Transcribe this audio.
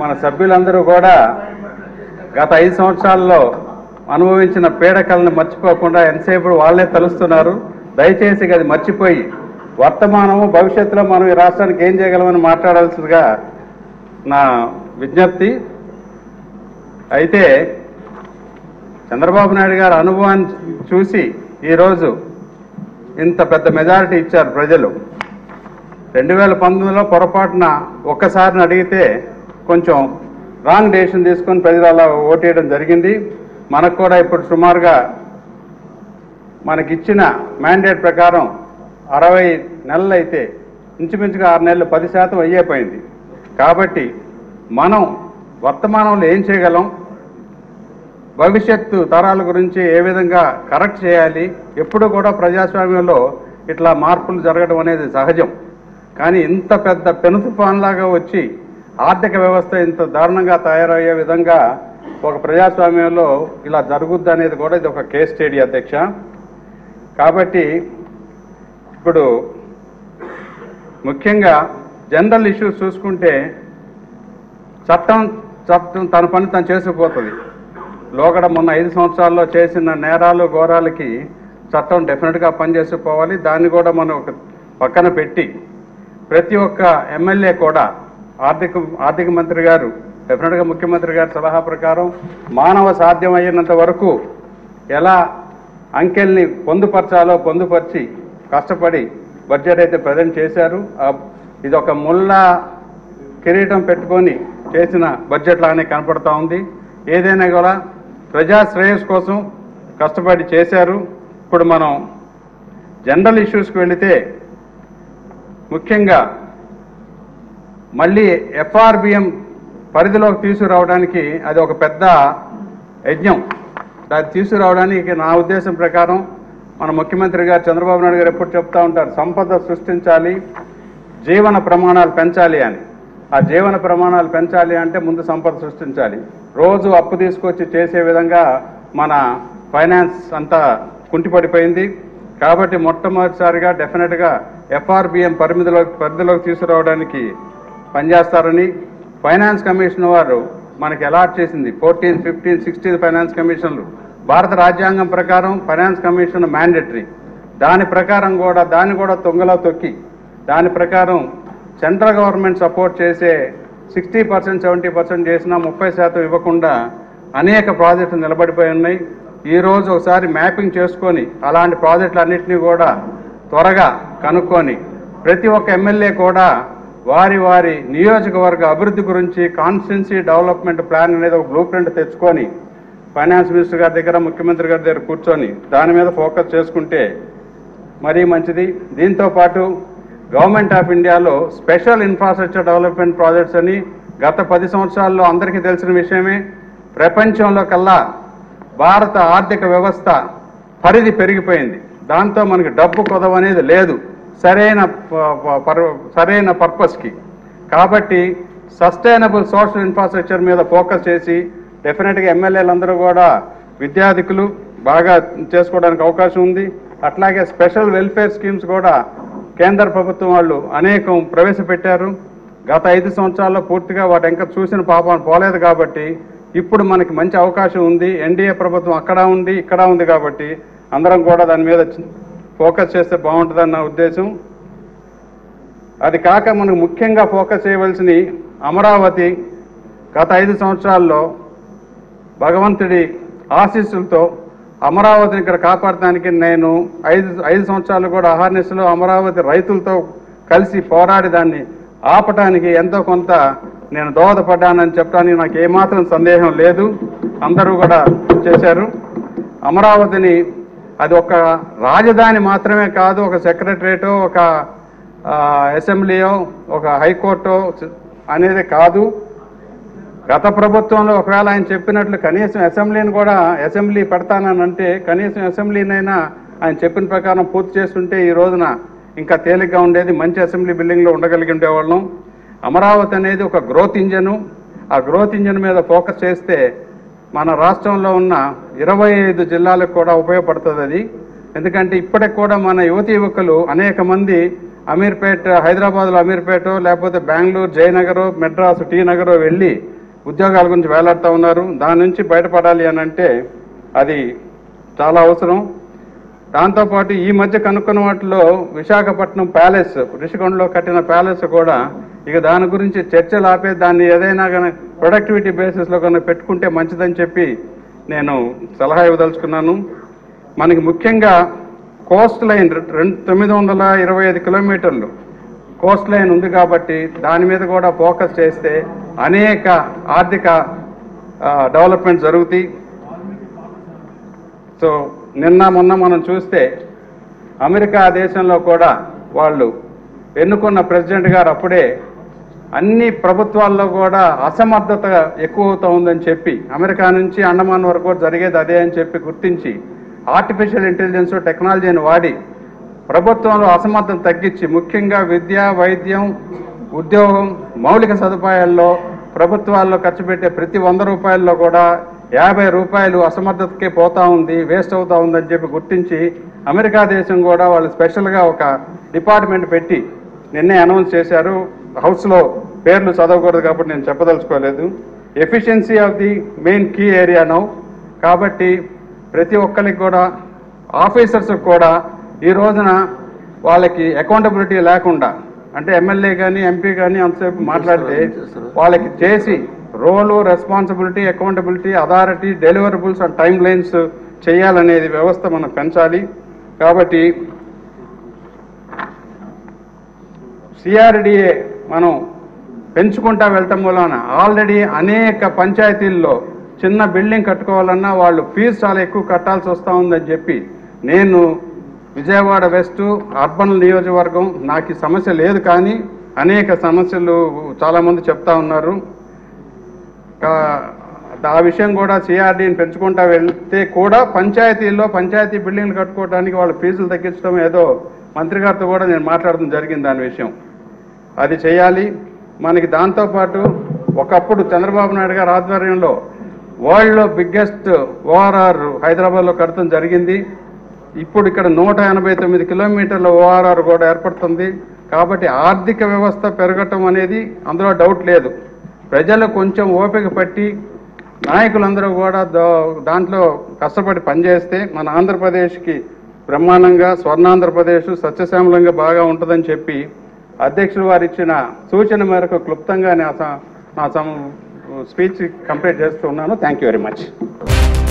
మన సభ్యులందరూ కూడా గత ఐదు సంవత్సరాల్లో అనుభవించిన పీడకలను మర్చిపోకుండా ఎంతసేపు వాళ్ళే తలుస్తున్నారు దయచేసి అది మర్చిపోయి వర్తమానము భవిష్యత్తులో మనం ఈ రాష్ట్రానికి ఏం చేయగలమని మాట్లాడాల్సిందిగా నా విజ్ఞప్తి అయితే చంద్రబాబు నాయుడు గారి అనుభవాన్ని చూసి ఈరోజు ఇంత పెద్ద మెజారిటీ ఇచ్చారు ప్రజలు రెండు వేల పంతొమ్మిదిలో పొరపాటున ఒక్కసారిని అడిగితే కొంచెం రాంగ్ డెసిషన్ తీసుకొని ప్రజలు అలా ఓటేయడం జరిగింది మనకు కూడా ఇప్పుడు సుమారుగా మనకిచ్చిన మ్యాండేట్ ప్రకారం అరవై నెలలు అయితే ఇంచుమించుగా ఆరు నెలలు పది శాతం అయ్యేపోయింది కాబట్టి మనం వర్తమానంలో ఏం చేయగలం భవిష్యత్తు తరాల గురించి ఏ విధంగా కరెక్ట్ చేయాలి ఎప్పుడు కూడా ప్రజాస్వామ్యంలో ఇట్లా మార్పులు జరగడం అనేది సహజం కానీ ఇంత పెద్ద పెను తుఫాన్లాగా వచ్చి ఆర్థిక వ్యవస్థ ఇంత దారుణంగా తయారయ్యే విధంగా ఒక ప్రజాస్వామ్యంలో ఇలా జరుగుద్ది అనేది కూడా ఇది ఒక కేస్ స్టడీ అధ్యక్ష కాబట్టి ఇప్పుడు ముఖ్యంగా జనరల్ ఇష్యూస్ చూసుకుంటే చట్టం చట్టం తన పని తను చేసుకుపోతుంది లోగడ మొన్న ఐదు సంవత్సరాల్లో చేసిన నేరాలు ఘోరాలకి చట్టం డెఫినెట్గా పనిచేసిపోవాలి దాన్ని కూడా మనం ఒక పక్కన పెట్టి ప్రతి ఒక్క ఎమ్మెల్యే కూడా ఆర్థిక ఆర్థిక మంత్రి గారు డెఫినెట్గా ముఖ్యమంత్రి గారి సలహా ప్రకారం మానవ సాధ్యమయ్యేంత వరకు ఎలా అంకెల్ని పొందుపరచాలో పొందుపరిచి కష్టపడి బడ్జెట్ అయితే ప్రజెంట్ చేశారు ఆ- ఇది ఒక ముళ్ళ కిరీటం పెట్టుకొని చేసిన బడ్జెట్ లాగానే కనపడతా ఉంది ఏదైనా కూడా ప్రజా శ్రేయస్ కోసం కష్టపడి చేశారు ఇప్పుడు మనం జనరల్ ఇష్యూస్కి వెళితే ముఖ్యంగా మళ్ళీ ఎఫ్ఆర్బిఎం పరిధిలోకి తీసుకురావడానికి అది ఒక పెద్ద యజ్ఞం దాన్ని తీసుకురావడానికి నా ఉద్దేశం ప్రకారం మన ముఖ్యమంత్రి గారు చంద్రబాబు నాయుడు గారు ఎప్పుడు చెప్తా ఉంటారు సంపద సృష్టించాలి జీవన ప్రమాణాలు పెంచాలి అని ఆ జీవన ప్రమాణాలు పెంచాలి అంటే ముందు సంపద సృష్టించాలి రోజు అప్పు తీసుకొచ్చి చేసే విధంగా మన ఫైనాన్స్ అంతా కుంటిపడిపోయింది కాబట్టి మొట్టమొదటిసారిగా డెఫినెట్గా ఎఫ్ఆర్బిఎం పరిమితిలోకి పరిధిలోకి తీసుకురావడానికి పనిచేస్తారని ఫైనాన్స్ కమిషన్ వారు మనకి అలాట్ చేసింది ఫోర్టీన్ ఫిఫ్టీన్ సిక్స్టీన్ ఫైనాన్స్ కమిషన్లు భారత రాజ్యాంగం ప్రకారం ఫైనాన్స్ కమిషన్ మ్యాండేటరీ దాని ప్రకారం కూడా దాన్ని కూడా తొంగలో తొక్కి దాని ప్రకారం సెంట్రల్ గవర్నమెంట్ సపోర్ట్ చేసే సిక్స్టీ పర్సెంట్ సెవెంటీ పర్సెంట్ చేసినా ముప్పై శాతం ఇవ్వకుండా అనేక ప్రాజెక్టులు నిలబడిపోయి ఉన్నాయి ఈ రోజు ఒకసారి మ్యాపింగ్ చేసుకొని అలాంటి ప్రాజెక్టులన్నింటినీ కూడా త్వరగా కనుక్కొని ప్రతి ఒక్క ఎమ్మెల్యే కూడా వారి వారి నియోజకవర్గ అభివృద్ధి గురించి కాన్స్టిట్యున్సీ డెవలప్మెంట్ ప్లాన్ అనేది ఒక బ్లూ ప్రింట్ తెచ్చుకొని ఫైనాన్స్ మినిస్టర్ గారి దగ్గర ముఖ్యమంత్రి గారి దగ్గర కూర్చొని దాని మీద ఫోకస్ చేసుకుంటే మరీ మంచిది దీంతో పాటు గవర్నమెంట్ ఆఫ్ ఇండియాలో స్పెషల్ ఇన్ఫ్రాస్ట్రక్చర్ డెవలప్మెంట్ ప్రాజెక్ట్స్ అని గత పది సంవత్సరాల్లో అందరికీ తెలిసిన విషయమే ప్రపంచంలో కల్లా భారత ఆర్థిక వ్యవస్థ పరిధి పెరిగిపోయింది దాంతో మనకి డబ్బు కొదవ అనేది లేదు సరైన ప- ప- పర్- సరైన పర్పస్కి కాబట్టి సస్టైనబుల్ సోషల్ ఇన్ఫ్రాస్ట్రక్చర్ మీద ఫోకస్ చేసి డెఫినెట్గా ఎమ్మెల్యేలందరూ కూడా విద్యార్థికులు బాగా చేసుకోవడానికి అవకాశం ఉంది అట్లాగే స్పెషల్ వెల్ఫేర్ స్కీమ్స్ కూడా కేంద్ర ప్రభుత్వం వాళ్ళు అనేకం ప్రవేశపెట్టారు గత ఐదు సంవత్సరాల్లో పూర్తిగా వాటి ఇంకా చూసిన పాపం పోలేదు కాబట్టి ఇప్పుడు మనకి మంచి అవకాశం ఉంది ఎన్డీఏ ప్రభుత్వం అక్కడ ఉంది ఇక్కడ ఉంది కాబట్టి అందరం కూడా దాని మీద చి- ఫోకస్ చేస్తే బాగుంటుందన్న నా ఉద్దేశం అది కాక మనకు ముఖ్యంగా ఫోకస్ చేయవలసిన అమరావతి గత ఐదు సంవత్సరాల్లో భగవంతుడి ఆశీస్సులతో అమరావతిని ఇక్కడ కాపాడటానికి నేను ఐదు ఐదు సంవత్సరాలు కూడా అహర్నిశలో అమరావతి రైతులతో కలిసి పోరాడి దాన్ని ఆపటానికి ఎంతో కొంత నేను దోహదపడ్డానని చెప్పడానికి నాకు ఏమాత్రం సందేహం లేదు అందరూ కూడా చేశారు అమరావతిని అది ఒక రాజధాని మాత్రమే కాదు ఒక సెక్రటరేటో ఒక ఆ, అసెంబ్లీయో ఒక హైకోర్టో అనేది కాదు గత ప్రభుత్వంలో ఒకవేళ ఆయన చెప్పినట్లు కనీసం అసెంబ్లీని కూడా అసెంబ్లీ పెడతానని అంటే కనీసం అసెంబ్లీనైనా ఆయన చెప్పిన ప్రకారం పూర్తి చేస్తుంటే ఈ రోజున ఇంకా తేలిగ్గా ఉండేది మంచి అసెంబ్లీ బిల్డింగ్లో ఉండగలిగి ఉండేవాళ్ళం అమరావతి అనేది ఒక గ్రోత్ ఇంజను ఆ గ్రోత్ ఇంజన్ మీద ఫోకస్ చేస్తే మన రాష్ట్రంలో ఉన్న ఇరవై ఐదు జిల్లాలకు కూడా ఉపయోగపడుతుంది అది ఎందుకంటే ఇప్పటికి కూడా మన యువతి యువకులు అనేక మంది అమీర్పేట్ హైదరాబాద్లో అమీర్పేట లేకపోతే బెంగళూరు జయనగర్ మెడ్రాస్ టీ నగర్ వెళ్ళి ఉద్యోగాల గురించి వేలాడుతూ ఉన్నారు దాని నుంచి బయటపడాలి అని అంటే అది చాలా అవసరం దాంతోపాటు ఈ మధ్య కనుక్కున్న వాటిలో విశాఖపట్నం ప్యాలెస్ రిషికొండలో కట్టిన ప్యాలెస్ కూడా ఇక దాని గురించి చర్చలు ఆపే దాన్ని ఏదైనా కానీ ప్రొడక్టివిటీ బేసిస్లో కన్నా పెట్టుకుంటే మంచిదని చెప్పి నేను సలహా ఇవ్వదలుచుకున్నాను మనకి ముఖ్యంగా కోస్ట్ లైన్ రెండు తొమ్మిది వందల ఇరవై ఐదు కిలోమీటర్లు కోస్ట్ లైన్ ఉంది కాబట్టి దాని మీద కూడా ఫోకస్ చేస్తే అనేక ఆర్థిక ఆ, డెవలప్మెంట్ జరుగుతాయి సో నిన్న మొన్న మనం చూస్తే అమెరికా దేశంలో కూడా వాళ్ళు ఎన్నుకున్న ప్రెసిడెంట్ గారు అప్పుడే అన్ని ప్రభుత్వాల్లో కూడా అసమర్థత ఎక్కువ అవుతా ఉందని చెప్పి అమెరికా నుంచి అండమాన్ వరకు కూడా జరిగేది అదే అని చెప్పి గుర్తించి ఆర్టిఫిషియల్ ఇంటెలిజెన్స్ టెక్నాలజీని వాడి ప్రభుత్వంలో అసమర్థత తగ్గించి ముఖ్యంగా విద్య వైద్యం ఉద్యోగం మౌలిక సదుపాయాల్లో ప్రభుత్వాల్లో ఖర్చు పెట్టే ప్రతి వంద రూపాయల్లో కూడా యాభై రూపాయలు అసమర్థతకే పోతా ఉంది వేస్ట్ అవుతా ఉందని చెప్పి గుర్తించి అమెరికా దేశం కూడా వాళ్ళు స్పెషల్గా ఒక డిపార్ట్మెంట్ పెట్టి నిన్నే అనౌన్స్ చేశారు హౌస్లో పేర్లు చదవకూడదు కాబట్టి నేను చెప్పదలుచుకోలేదు efficiency of the main key area now కాబట్టి ప్రతి ఒక్కరికి కూడా ఆఫీసర్స్ కూడా ఈ రోజున వాళ్ళకి అకౌంటబిలిటీ లేకుండా అంటే ఎమ్మెల్యే కానీ ఎంపీ కానీ అంతసేపు మాట్లాడితే వాళ్ళకి చేసి role responsibility accountability authority deliverables and timelines చేయాలనేది వ్యవస్థ మనం పెంచాలి కాబట్టి సిఆర్డిఏ మనం పెంచుకుంటా వెళ్ళటం వలన ఆల్రెడీ అనేక పంచాయతీల్లో చిన్న బిల్డింగ్ కట్టుకోవాలన్నా వాళ్ళు ఫీజు చాలా ఎక్కువ కట్టాల్సి వస్తూ ఉందని చెప్పి నేను విజయవాడ వెస్ట్ అర్బన్ నియోజకవర్గం నాకు ఈ సమస్య లేదు కానీ అనేక సమస్యలు చాలామంది చెప్తా ఉన్నారు కా- ఆ విషయం కూడా సిఆర్డీని పెంచుకుంటా వెళ్తే కూడా పంచాయతీల్లో పంచాయతీ బిల్డింగ్లు కట్టుకోవడానికి వాళ్ళ ఫీజులు తగ్గించడం ఏదో మంత్రి గారితో కూడా నేను మాట్లాడడం జరిగింది దాని విషయం అది చేయాలి మనకి దాంతోపాటు ఒకప్పుడు చంద్రబాబు నాయుడు గారి ఆధ్వర్యంలో వరల్డ్లో బిగ్గెస్ట్ ఓఆర్ఆర్ హైదరాబాద్లో కడతం జరిగింది ఇప్పుడు ఇక్కడ నూట ఎనభై తొమ్మిది కిలోమీటర్ల ఓఆర్ఆర్ కూడా ఏర్పడుతుంది కాబట్టి ఆర్థిక వ్యవస్థ పెరగటం అనేది అందులో డౌట్ లేదు ప్రజలు కొంచెం ఓపిక పట్టి నాయకులందరూ కూడా దా- దాంట్లో కష్టపడి పనిచేస్తే మన ఆంధ్రప్రదేశ్కి బ్రహ్మాండంగా స్వర్ణాంధ్రప్రదేశ్ సత్యశ్యామలంగా బాగా ఉంటుందని చెప్పి అధ్యక్షులు వారు ఇచ్చిన సూచన మేరకు క్లుప్తంగా నా స- నా స్పీచ్ కంప్లీట్ చేస్తున్నాను థ్యాంక్ యూ వెరీ మచ్